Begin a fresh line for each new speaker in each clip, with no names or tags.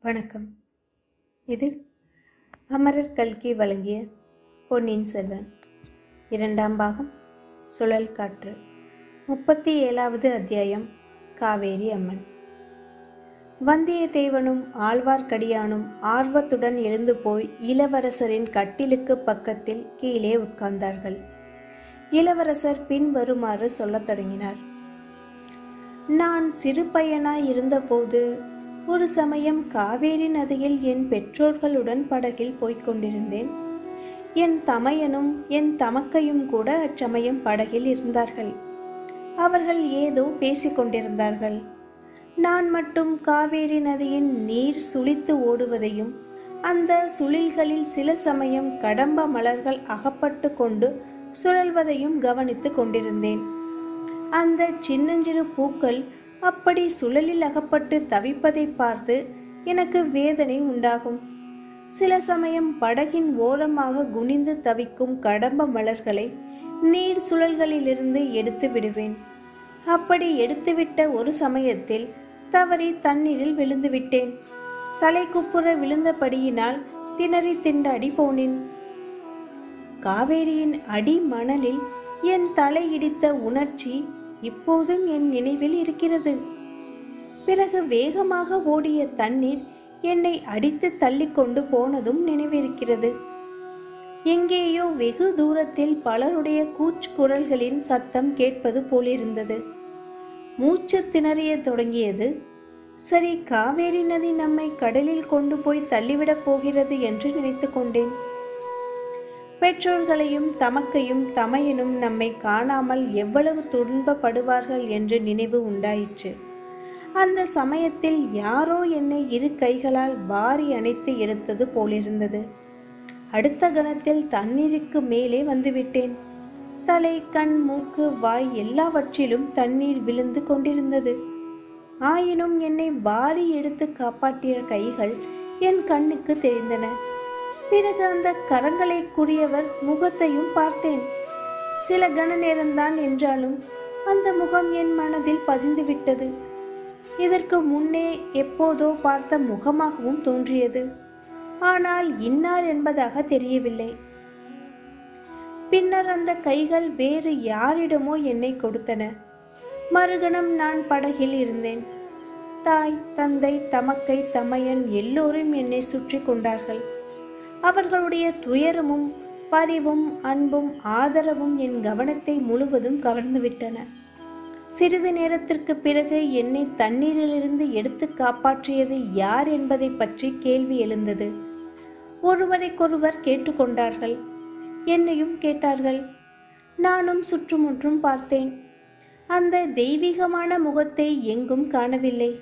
வணக்கம் இது அமரர் கல்கி வழங்கிய பொன்னியின் செல்வன் இரண்டாம் பாகம் சுழல் காற்று முப்பத்தி ஏழாவது அத்தியாயம் காவேரி அம்மன் வந்தியத்தேவனும் ஆழ்வார்க்கடியானும் ஆர்வத்துடன் எழுந்து போய் இளவரசரின் கட்டிலுக்கு பக்கத்தில் கீழே உட்கார்ந்தார்கள் இளவரசர் பின்வருமாறு சொல்லத் தொடங்கினார் நான் சிறு பையனாய் இருந்தபோது ஒரு சமயம் காவேரி நதியில் என் பெற்றோர்களுடன் படகில் போய்க் கொண்டிருந்தேன் என் தமையனும் என் தமக்கையும் கூட அச்சமயம் படகில் இருந்தார்கள் அவர்கள் ஏதோ பேசிக் கொண்டிருந்தார்கள் நான் மட்டும் காவேரி நதியின் நீர் சுழித்து ஓடுவதையும் அந்த சுழில்களில் சில சமயம் கடம்ப மலர்கள் அகப்பட்டு கொண்டு சுழல்வதையும் கவனித்துக் கொண்டிருந்தேன் அந்த சின்னஞ்சிறு பூக்கள் அப்படி சுழலில் அகப்பட்டு தவிப்பதை பார்த்து எனக்கு வேதனை உண்டாகும் சில சமயம் படகின் ஓரமாக குனிந்து தவிக்கும் கடம்ப மலர்களை நீர் சுழல்களிலிருந்து எடுத்து விடுவேன் அப்படி எடுத்துவிட்ட ஒரு சமயத்தில் தவறி தண்ணீரில் விழுந்து விட்டேன் தலை குப்புற விழுந்தபடியினால் திணறி திண்டாடி போனேன் காவேரியின் அடி மணலில் என் தலை இடித்த உணர்ச்சி இப்போதும் என் நினைவில் இருக்கிறது பிறகு வேகமாக ஓடிய தண்ணீர் என்னை அடித்து தள்ளிக்கொண்டு போனதும் நினைவிருக்கிறது எங்கேயோ வெகு தூரத்தில் பலருடைய கூச்சு குரல்களின் சத்தம் கேட்பது போலிருந்தது மூச்சு திணறிய தொடங்கியது சரி காவேரி நதி நம்மை கடலில் கொண்டு போய் தள்ளிவிடப் போகிறது என்று நினைத்து கொண்டேன் பெற்றோர்களையும் தமக்கையும் தமையனும் நம்மை காணாமல் எவ்வளவு துன்பப்படுவார்கள் என்று நினைவு உண்டாயிற்று அந்த சமயத்தில் யாரோ என்னை இரு கைகளால் வாரி அணைத்து எடுத்தது போலிருந்தது அடுத்த கணத்தில் தண்ணீருக்கு மேலே வந்துவிட்டேன் தலை கண் மூக்கு வாய் எல்லாவற்றிலும் தண்ணீர் விழுந்து கொண்டிருந்தது ஆயினும் என்னை வாரி எடுத்து காப்பாற்றிய கைகள் என் கண்ணுக்கு தெரிந்தன பிறகு அந்த கரங்களைக்குரியவர் முகத்தையும் பார்த்தேன் சில கண நேரம்தான் என்றாலும் அந்த முகம் என் மனதில் பதிந்து விட்டது இதற்கு முன்னே எப்போதோ பார்த்த முகமாகவும் தோன்றியது ஆனால் இன்னார் என்பதாக தெரியவில்லை பின்னர் அந்த கைகள் வேறு யாரிடமோ என்னை கொடுத்தன மறுகணம் நான் படகில் இருந்தேன் தாய் தந்தை தமக்கை தமையன் எல்லோரும் என்னை சுற்றி கொண்டார்கள் அவர்களுடைய துயரமும் பரிவும் அன்பும் ஆதரவும் என் கவனத்தை முழுவதும் கவர்ந்துவிட்டன சிறிது நேரத்திற்கு பிறகு என்னை தண்ணீரிலிருந்து எடுத்து காப்பாற்றியது யார் என்பதை பற்றி கேள்வி எழுந்தது ஒருவரைக்கொருவர் கேட்டுக்கொண்டார்கள் என்னையும் கேட்டார்கள் நானும் சுற்றுமுற்றும் பார்த்தேன் அந்த தெய்வீகமான முகத்தை எங்கும் காணவில்லை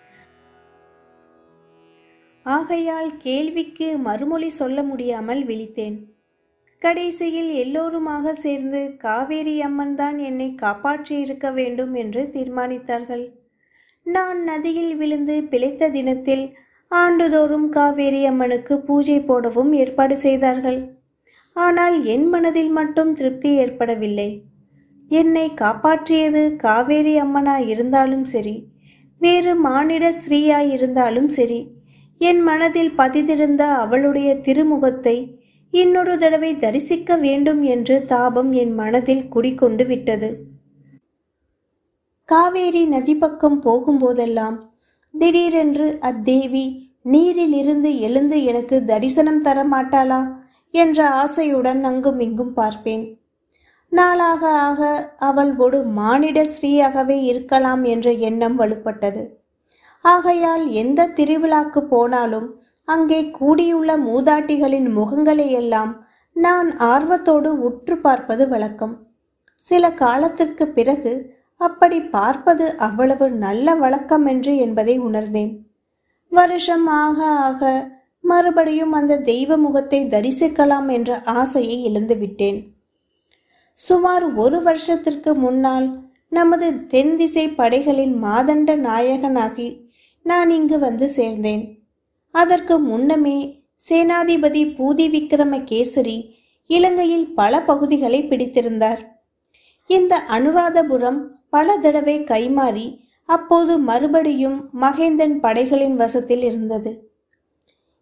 ஆகையால் கேள்விக்கு மறுமொழி சொல்ல முடியாமல் விழித்தேன் கடைசியில் எல்லோருமாக சேர்ந்து காவேரி அம்மன் தான் என்னை காப்பாற்றி இருக்க வேண்டும் என்று தீர்மானித்தார்கள் நான் நதியில் விழுந்து பிழைத்த தினத்தில் ஆண்டுதோறும் காவேரி அம்மனுக்கு பூஜை போடவும் ஏற்பாடு செய்தார்கள் ஆனால் என் மனதில் மட்டும் திருப்தி ஏற்படவில்லை என்னை காப்பாற்றியது காவேரி அம்மனாய் இருந்தாலும் சரி வேறு மானிட ஸ்ரீயாய் இருந்தாலும் சரி என் மனதில் பதிந்திருந்த அவளுடைய திருமுகத்தை இன்னொரு தடவை தரிசிக்க வேண்டும் என்று தாபம் என் மனதில் குடிகொண்டு விட்டது காவேரி நதி பக்கம் போகும்போதெல்லாம் திடீரென்று அத்தேவி நீரில் இருந்து எழுந்து எனக்கு தரிசனம் தர மாட்டாளா என்ற ஆசையுடன் அங்கும் இங்கும் பார்ப்பேன் நாளாக ஆக அவள் ஒரு மானிட ஸ்ரீயாகவே இருக்கலாம் என்ற எண்ணம் வலுப்பட்டது ஆகையால் எந்த திருவிழாக்கு போனாலும் அங்கே கூடியுள்ள மூதாட்டிகளின் முகங்களையெல்லாம் நான் ஆர்வத்தோடு உற்று பார்ப்பது வழக்கம் சில காலத்திற்கு பிறகு அப்படி பார்ப்பது அவ்வளவு நல்ல வழக்கமென்று என்பதை உணர்ந்தேன் வருஷம் ஆக ஆக மறுபடியும் அந்த தெய்வ முகத்தை தரிசிக்கலாம் என்ற ஆசையை இழந்துவிட்டேன் சுமார் ஒரு வருஷத்திற்கு முன்னால் நமது தென்திசை படைகளின் மாதண்ட நாயகனாகி நான் இங்கு வந்து சேர்ந்தேன் அதற்கு முன்னமே சேனாதிபதி பூதி விக்ரமகேசரி இலங்கையில் பல பகுதிகளை பிடித்திருந்தார் இந்த அனுராதபுரம் பல தடவை கைமாறி அப்போது மறுபடியும் மகேந்தன் படைகளின் வசத்தில் இருந்தது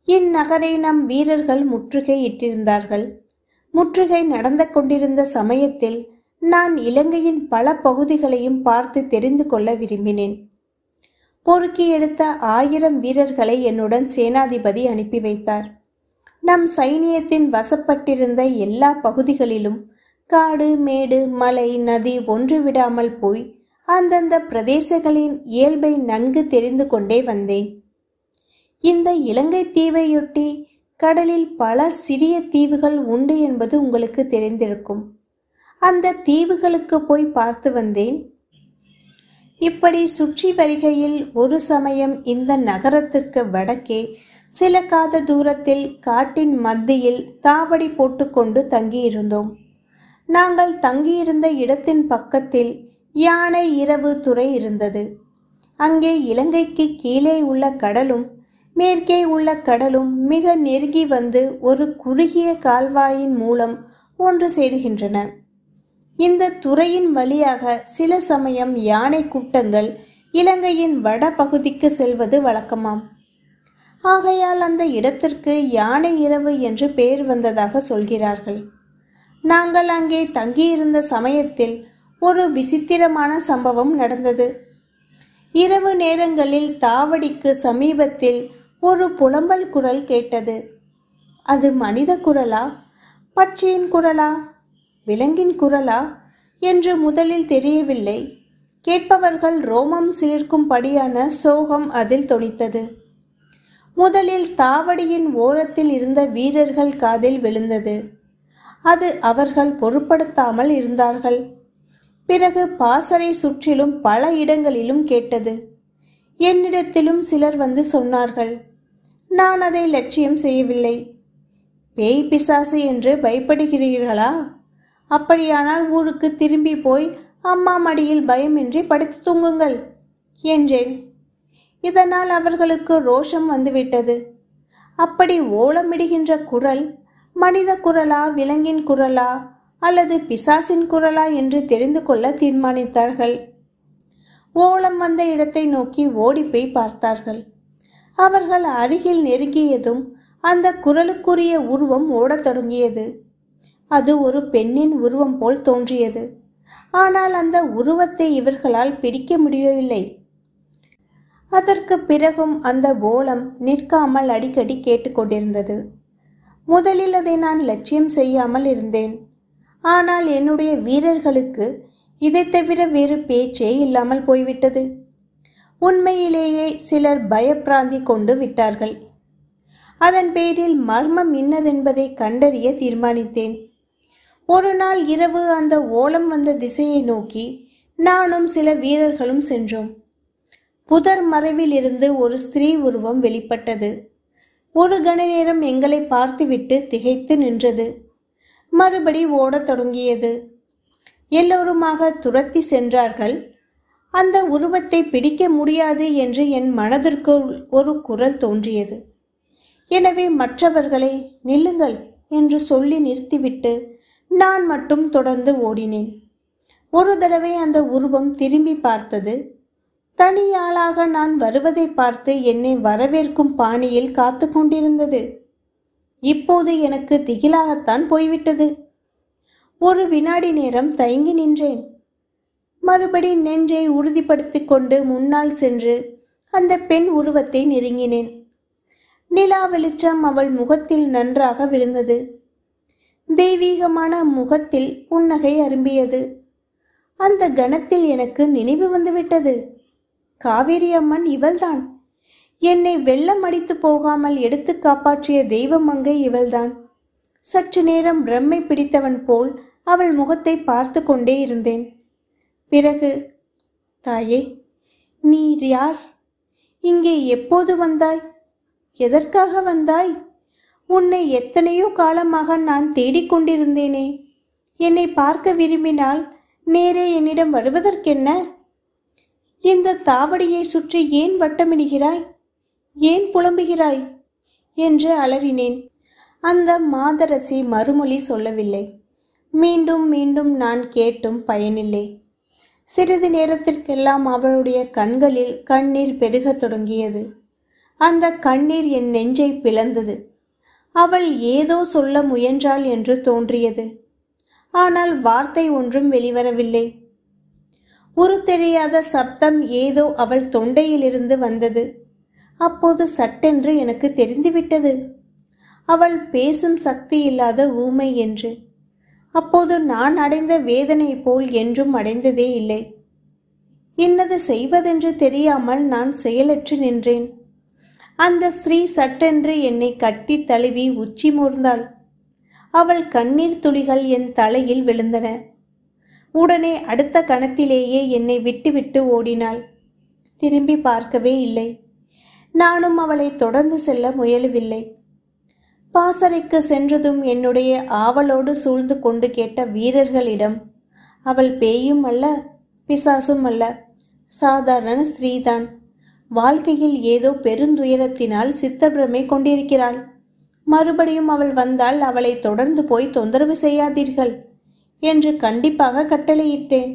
இந்நகரை நம் வீரர்கள் முற்றுகை இட்டிருந்தார்கள் முற்றுகை நடந்து கொண்டிருந்த சமயத்தில் நான் இலங்கையின் பல பகுதிகளையும் பார்த்து தெரிந்து கொள்ள விரும்பினேன் பொறுக்கி எடுத்த ஆயிரம் வீரர்களை என்னுடன் சேனாதிபதி அனுப்பி வைத்தார் நம் சைனியத்தின் வசப்பட்டிருந்த எல்லா பகுதிகளிலும் காடு மேடு மலை நதி ஒன்று விடாமல் போய் அந்தந்த பிரதேசங்களின் இயல்பை நன்கு தெரிந்து கொண்டே வந்தேன் இந்த இலங்கை தீவையொட்டி கடலில் பல சிறிய தீவுகள் உண்டு என்பது உங்களுக்கு தெரிந்திருக்கும் அந்த தீவுகளுக்கு போய் பார்த்து வந்தேன் இப்படி சுற்றி வருகையில் ஒரு சமயம் இந்த நகரத்திற்கு வடக்கே சில காத தூரத்தில் காட்டின் மத்தியில் தாவடி போட்டுக்கொண்டு தங்கியிருந்தோம் நாங்கள் தங்கியிருந்த இடத்தின் பக்கத்தில் யானை இரவு துறை இருந்தது அங்கே இலங்கைக்கு கீழே உள்ள கடலும் மேற்கே உள்ள கடலும் மிக நெருங்கி வந்து ஒரு குறுகிய கால்வாயின் மூலம் ஒன்று சேருகின்றன இந்த துறையின் வழியாக சில சமயம் யானை கூட்டங்கள் இலங்கையின் வட பகுதிக்கு செல்வது வழக்கமாம் ஆகையால் அந்த இடத்திற்கு யானை இரவு என்று பெயர் வந்ததாக சொல்கிறார்கள் நாங்கள் அங்கே தங்கியிருந்த சமயத்தில் ஒரு விசித்திரமான சம்பவம் நடந்தது இரவு நேரங்களில் தாவடிக்கு சமீபத்தில் ஒரு புலம்பல் குரல் கேட்டது அது மனித குரலா பட்சியின் குரலா விலங்கின் குரலா என்று முதலில் தெரியவில்லை கேட்பவர்கள் ரோமம் சிலிர்க்கும்படியான சோகம் அதில் தொனித்தது முதலில் தாவடியின் ஓரத்தில் இருந்த வீரர்கள் காதில் விழுந்தது அது அவர்கள் பொருட்படுத்தாமல் இருந்தார்கள் பிறகு பாசறை சுற்றிலும் பல இடங்களிலும் கேட்டது என்னிடத்திலும் சிலர் வந்து சொன்னார்கள் நான் அதை லட்சியம் செய்யவில்லை பேய் பிசாசு என்று பயப்படுகிறீர்களா அப்படியானால் ஊருக்கு திரும்பி போய் அம்மா மடியில் பயமின்றி படுத்து தூங்குங்கள் என்றேன் இதனால் அவர்களுக்கு ரோஷம் வந்துவிட்டது அப்படி ஓலமிடுகின்ற குரல் மனித குரலா விலங்கின் குரலா அல்லது பிசாசின் குரலா என்று தெரிந்து கொள்ள தீர்மானித்தார்கள் ஓலம் வந்த இடத்தை நோக்கி ஓடிப்போய் பார்த்தார்கள் அவர்கள் அருகில் நெருங்கியதும் அந்த குரலுக்குரிய உருவம் ஓடத் தொடங்கியது அது ஒரு பெண்ணின் உருவம் போல் தோன்றியது ஆனால் அந்த உருவத்தை இவர்களால் பிடிக்க முடியவில்லை அதற்கு பிறகும் அந்த ஓலம் நிற்காமல் அடிக்கடி கேட்டுக்கொண்டிருந்தது முதலில் அதை நான் லட்சியம் செய்யாமல் இருந்தேன் ஆனால் என்னுடைய வீரர்களுக்கு இதை தவிர வேறு பேச்சே இல்லாமல் போய்விட்டது உண்மையிலேயே சிலர் பயப்பிராந்தி கொண்டு விட்டார்கள் அதன் பேரில் மர்மம் இன்னதென்பதை கண்டறிய தீர்மானித்தேன் ஒரு நாள் இரவு அந்த ஓலம் வந்த திசையை நோக்கி நானும் சில வீரர்களும் சென்றோம் புதர் மறைவில் இருந்து ஒரு ஸ்திரீ உருவம் வெளிப்பட்டது ஒரு கண நேரம் எங்களை பார்த்துவிட்டு திகைத்து நின்றது மறுபடி ஓடத் தொடங்கியது எல்லோருமாக துரத்தி சென்றார்கள் அந்த உருவத்தை பிடிக்க முடியாது என்று என் மனதிற்குள் ஒரு குரல் தோன்றியது எனவே மற்றவர்களை நில்லுங்கள் என்று சொல்லி நிறுத்திவிட்டு நான் மட்டும் தொடர்ந்து ஓடினேன் ஒரு தடவை அந்த உருவம் திரும்பி பார்த்தது தனியாளாக நான் வருவதை பார்த்து என்னை வரவேற்கும் பாணியில் காத்து கொண்டிருந்தது இப்போது எனக்கு திகிலாகத்தான் போய்விட்டது ஒரு வினாடி நேரம் தயங்கி நின்றேன் மறுபடி நெஞ்சை உறுதிப்படுத்திக் கொண்டு முன்னால் சென்று அந்த பெண் உருவத்தை நெருங்கினேன் நிலா வெளிச்சம் அவள் முகத்தில் நன்றாக விழுந்தது தெய்வீகமான முகத்தில் புன்னகை அரும்பியது அந்த கணத்தில் எனக்கு நினைவு வந்துவிட்டது காவேரி அம்மன் இவள்தான் என்னை வெள்ளம் அடித்து போகாமல் எடுத்து காப்பாற்றிய தெய்வமங்கை இவள்தான் சற்று நேரம் பிரம்மை பிடித்தவன் போல் அவள் முகத்தை பார்த்து கொண்டே இருந்தேன் பிறகு தாயே நீர் யார் இங்கே எப்போது வந்தாய் எதற்காக வந்தாய் உன்னை எத்தனையோ காலமாக நான் தேடிக்கொண்டிருந்தேனே என்னை பார்க்க விரும்பினால் நேரே என்னிடம் வருவதற்கென்ன இந்த தாவடியை சுற்றி ஏன் வட்டமிடுகிறாய் ஏன் புலம்புகிறாய் என்று அலறினேன் அந்த மாதரசி மறுமொழி சொல்லவில்லை மீண்டும் மீண்டும் நான் கேட்டும் பயனில்லை சிறிது நேரத்திற்கெல்லாம் அவளுடைய கண்களில் கண்ணீர் பெருகத் தொடங்கியது அந்த கண்ணீர் என் நெஞ்சை பிளந்தது அவள் ஏதோ சொல்ல முயன்றாள் என்று தோன்றியது ஆனால் வார்த்தை ஒன்றும் வெளிவரவில்லை ஒரு தெரியாத சப்தம் ஏதோ அவள் தொண்டையிலிருந்து வந்தது அப்போது சட்டென்று எனக்கு தெரிந்துவிட்டது அவள் பேசும் சக்தி இல்லாத ஊமை என்று அப்போது நான் அடைந்த வேதனை போல் என்றும் அடைந்ததே இல்லை இன்னது செய்வதென்று தெரியாமல் நான் செயலற்று நின்றேன் அந்த ஸ்திரீ சட்டென்று என்னை கட்டி தழுவி உச்சி மூர்ந்தாள் அவள் கண்ணீர் துளிகள் என் தலையில் விழுந்தன உடனே அடுத்த கணத்திலேயே என்னை விட்டுவிட்டு ஓடினாள் திரும்பி பார்க்கவே இல்லை நானும் அவளை தொடர்ந்து செல்ல முயலவில்லை பாசறைக்கு சென்றதும் என்னுடைய ஆவலோடு சூழ்ந்து கொண்டு கேட்ட வீரர்களிடம் அவள் பேயும் அல்ல பிசாசும் அல்ல சாதாரண ஸ்திரீதான் வாழ்க்கையில் ஏதோ பெருந்துயரத்தினால் சித்தப்பிரமை கொண்டிருக்கிறாள் மறுபடியும் அவள் வந்தால் அவளை தொடர்ந்து போய் தொந்தரவு செய்யாதீர்கள் என்று கண்டிப்பாக கட்டளையிட்டேன்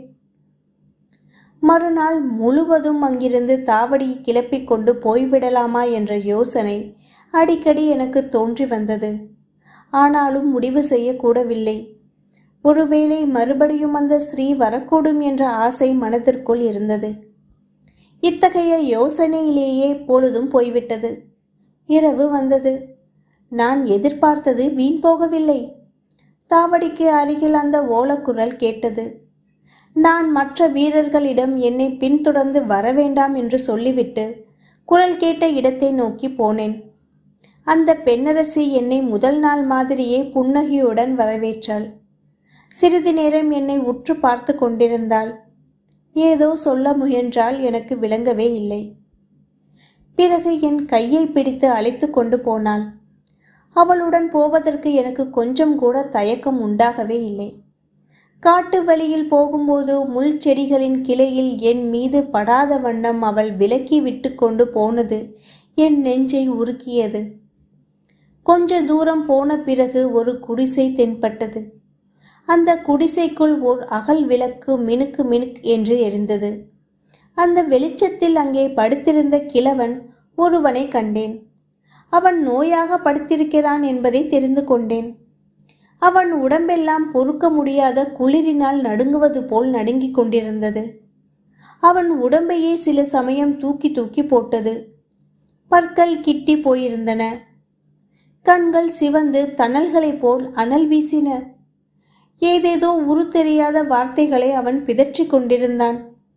மறுநாள் முழுவதும் அங்கிருந்து தாவடி கிளப்பிக் கொண்டு போய்விடலாமா என்ற யோசனை அடிக்கடி எனக்கு தோன்றி வந்தது ஆனாலும் முடிவு செய்யக்கூடவில்லை ஒருவேளை மறுபடியும் அந்த ஸ்திரீ வரக்கூடும் என்ற ஆசை மனதிற்குள் இருந்தது இத்தகைய யோசனையிலேயே பொழுதும் போய்விட்டது இரவு வந்தது நான் எதிர்பார்த்தது வீண் போகவில்லை தாவடிக்கு அருகில் அந்த ஓலக்குரல் கேட்டது நான் மற்ற வீரர்களிடம் என்னை பின்தொடர்ந்து வரவேண்டாம் என்று சொல்லிவிட்டு குரல் கேட்ட இடத்தை நோக்கி போனேன் அந்த பெண்ணரசி என்னை முதல் நாள் மாதிரியே புன்னகையுடன் வரவேற்றாள் சிறிது நேரம் என்னை உற்று பார்த்து கொண்டிருந்தாள் ஏதோ சொல்ல முயன்றால் எனக்கு விளங்கவே இல்லை பிறகு என் கையை பிடித்து அழைத்து கொண்டு போனாள் அவளுடன் போவதற்கு எனக்கு கொஞ்சம் கூட தயக்கம் உண்டாகவே இல்லை காட்டு வழியில் போகும்போது முள் செடிகளின் கிளையில் என் மீது படாத வண்ணம் அவள் விலக்கி விட்டு கொண்டு போனது என் நெஞ்சை உருக்கியது கொஞ்ச தூரம் போன பிறகு ஒரு குடிசை தென்பட்டது அந்த குடிசைக்குள் ஓர் அகல் விளக்கு மினுக்கு மினுக் என்று எரிந்தது அந்த வெளிச்சத்தில் அங்கே படுத்திருந்த கிழவன் ஒருவனை கண்டேன் அவன் நோயாக படுத்திருக்கிறான் என்பதை தெரிந்து கொண்டேன் அவன் உடம்பெல்லாம் பொறுக்க முடியாத குளிரினால் நடுங்குவது போல் நடுங்கிக் கொண்டிருந்தது அவன் உடம்பையே சில சமயம் தூக்கி தூக்கி போட்டது பற்கள் கிட்டி போயிருந்தன கண்கள் சிவந்து தணல்களைப் போல் அனல் வீசின ஏதேதோ உரு தெரியாத வார்த்தைகளை அவன் பிதற்றிக் கொண்டிருந்தான்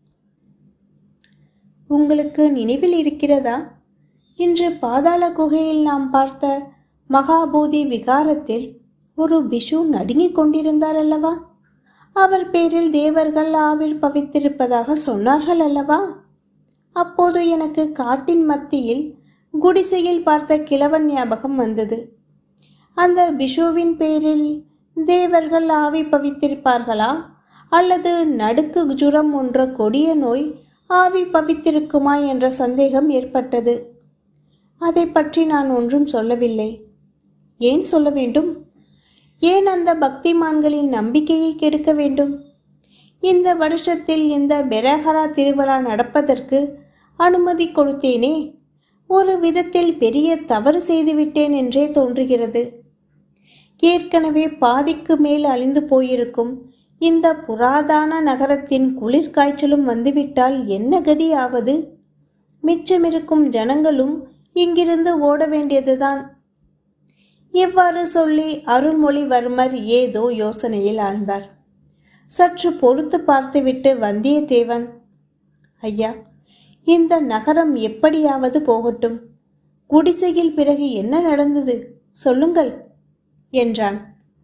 உங்களுக்கு நினைவில் இருக்கிறதா இன்று பாதாள குகையில் நாம் பார்த்த மகாபோதி விகாரத்தில் ஒரு பிஷு நடுங்கிக் கொண்டிருந்தார் அல்லவா அவர் பேரில் தேவர்கள் ஆவில் பவித்திருப்பதாக சொன்னார்கள் அல்லவா அப்போது எனக்கு காட்டின் மத்தியில் குடிசையில் பார்த்த கிழவன் ஞாபகம் வந்தது அந்த பிஷுவின் பேரில் தேவர்கள் ஆவி பவித்திருப்பார்களா அல்லது நடுக்கு ஜுரம் என்ற கொடிய நோய் ஆவி பவித்திருக்குமா என்ற சந்தேகம் ஏற்பட்டது அதை பற்றி நான் ஒன்றும் சொல்லவில்லை ஏன் சொல்ல வேண்டும் ஏன் அந்த பக்திமான்களின் நம்பிக்கையை கெடுக்க வேண்டும் இந்த வருஷத்தில் இந்த பெரஹரா திருவிழா நடப்பதற்கு அனுமதி கொடுத்தேனே ஒரு விதத்தில் பெரிய தவறு செய்துவிட்டேன் என்றே தோன்றுகிறது ஏற்கனவே பாதிக்கு மேல் அழிந்து போயிருக்கும் இந்த புராதான நகரத்தின் குளிர்காய்ச்சலும் வந்துவிட்டால் என்ன கதி ஆவது மிச்சமிருக்கும் ஜனங்களும் இங்கிருந்து ஓட வேண்டியதுதான் இவ்வாறு சொல்லி அருள்மொழிவர்மர் ஏதோ யோசனையில் ஆழ்ந்தார் சற்று பொறுத்து பார்த்துவிட்டு வந்தியத்தேவன் ஐயா இந்த நகரம் எப்படியாவது போகட்டும் குடிசையில் பிறகு என்ன நடந்தது சொல்லுங்கள் என்றான்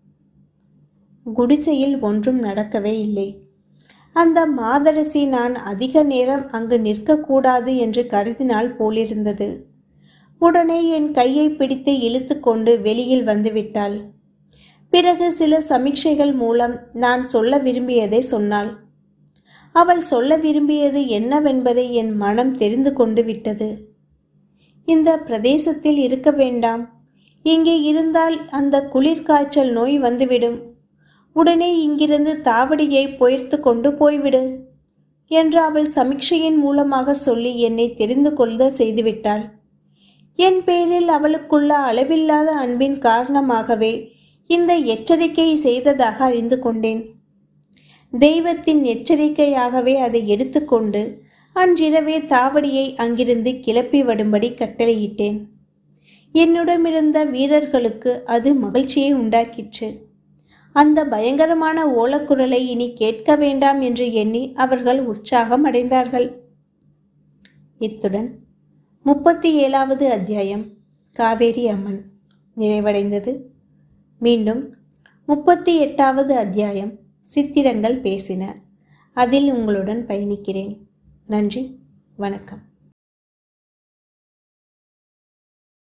குடிசையில் ஒன்றும் நடக்கவே இல்லை அந்த மாதரசி நான் அதிக நேரம் அங்கு நிற்கக்கூடாது என்று கருதினால் போலிருந்தது உடனே என் கையை பிடித்து இழுத்து கொண்டு வெளியில் வந்துவிட்டாள் பிறகு சில சமீட்சைகள் மூலம் நான் சொல்ல விரும்பியதை சொன்னாள் அவள் சொல்ல விரும்பியது என்னவென்பதை என் மனம் தெரிந்து கொண்டு விட்டது இந்த பிரதேசத்தில் இருக்க வேண்டாம் இங்கே இருந்தால் அந்த குளிர்காய்ச்சல் நோய் வந்துவிடும் உடனே இங்கிருந்து தாவடியை பொயர்த்து கொண்டு போய்விடு என்று அவள் சமீட்சையின் மூலமாக சொல்லி என்னை தெரிந்து கொள்ள செய்துவிட்டாள் என் பேரில் அவளுக்குள்ள அளவில்லாத அன்பின் காரணமாகவே இந்த எச்சரிக்கையை செய்ததாக அறிந்து கொண்டேன் தெய்வத்தின் எச்சரிக்கையாகவே அதை எடுத்துக்கொண்டு அன்றிரவே தாவடியை அங்கிருந்து கிளப்பி விடும்படி கட்டளையிட்டேன் என்னிடமிருந்த வீரர்களுக்கு அது மகிழ்ச்சியை உண்டாக்கிற்று அந்த பயங்கரமான ஓலக்குரலை இனி கேட்க வேண்டாம் என்று எண்ணி அவர்கள் உற்சாகம் அடைந்தார்கள் இத்துடன் முப்பத்தி ஏழாவது அத்தியாயம் காவேரி அம்மன் நிறைவடைந்தது மீண்டும் முப்பத்தி எட்டாவது அத்தியாயம் சித்திரங்கள் பேசின அதில் உங்களுடன் பயணிக்கிறேன் நன்றி வணக்கம்